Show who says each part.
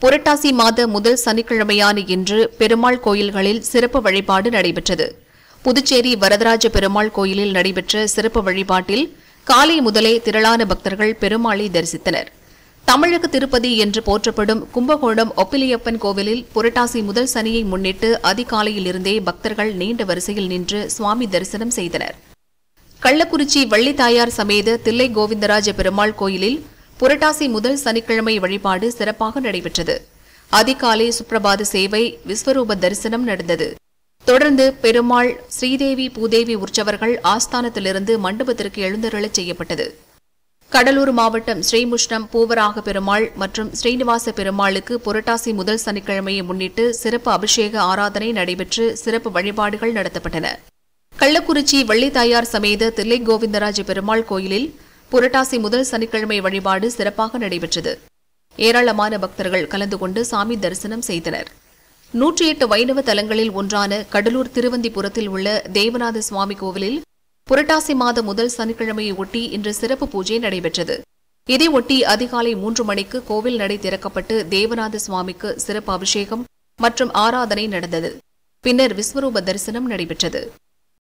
Speaker 1: புரட்டாசி மாத முதல் சனிக்கிழமையான இன்று பெருமாள் கோயில்களில் சிறப்பு வழிபாடு நடைபெற்றது புதுச்சேரி வரதராஜ பெருமாள் கோயிலில் நடைபெற்ற சிறப்பு வழிபாட்டில் காலை முதலே திரளான பக்தர்கள் பெருமாளை தரிசித்தனர் தமிழக திருப்பதி என்று போற்றப்படும் கும்பகோணம் ஒப்பிலியப்பன் கோவிலில் புரட்டாசி முதல் சனியை முன்னிட்டு அதிகாலையிலிருந்தே பக்தர்கள் நீண்ட வரிசையில் நின்று சுவாமி தரிசனம் செய்தனர் கள்ளக்குறிச்சி வள்ளித்தாயார் சமேத தில்லை கோவிந்தராஜ பெருமாள் கோயிலில் புரட்டாசி முதல் சனிக்கிழமை வழிபாடு சிறப்பாக நடைபெற்றது அதிகாலை சுப்பிரபாத சேவை விஸ்வரூப தரிசனம் நடந்தது தொடர்ந்து பெருமாள் ஸ்ரீதேவி பூதேவி உற்சவர்கள் ஆஸ்தானத்திலிருந்து மண்டபத்திற்கு எழுந்தருளச் செய்யப்பட்டது கடலூர் மாவட்டம் ஸ்ரீமுஷ்ணம் பூவராக பெருமாள் மற்றும் ஸ்ரீனிவாச பெருமாளுக்கு புரட்டாசி முதல் சனிக்கிழமையை முன்னிட்டு சிறப்பு அபிஷேக ஆராதனை நடைபெற்று சிறப்பு வழிபாடுகள் நடத்தப்பட்டன கள்ளக்குறிச்சி வள்ளித்தாயார் சமேத தில்லை கோவிந்தராஜ பெருமாள் கோயிலில் புரட்டாசி முதல் சனிக்கிழமை வழிபாடு சிறப்பாக நடைபெற்றது ஏராளமான பக்தர்கள் கலந்து கொண்டு சாமி தரிசனம் செய்தனர் நூற்றி எட்டு வைணவ தலங்களில் ஒன்றான கடலூர் திருவந்திபுரத்தில் உள்ள தேவநாத சுவாமி கோவிலில் புரட்டாசி மாத முதல் சனிக்கிழமையை ஒட்டி இன்று சிறப்பு பூஜை நடைபெற்றது இதையொட்டி அதிகாலை மூன்று மணிக்கு கோவில் நடை திறக்கப்பட்டு தேவநாத சுவாமிக்கு சிறப்பு அபிஷேகம் மற்றும் ஆராதனை நடந்தது பின்னர் விஸ்வரூப தரிசனம் நடைபெற்றது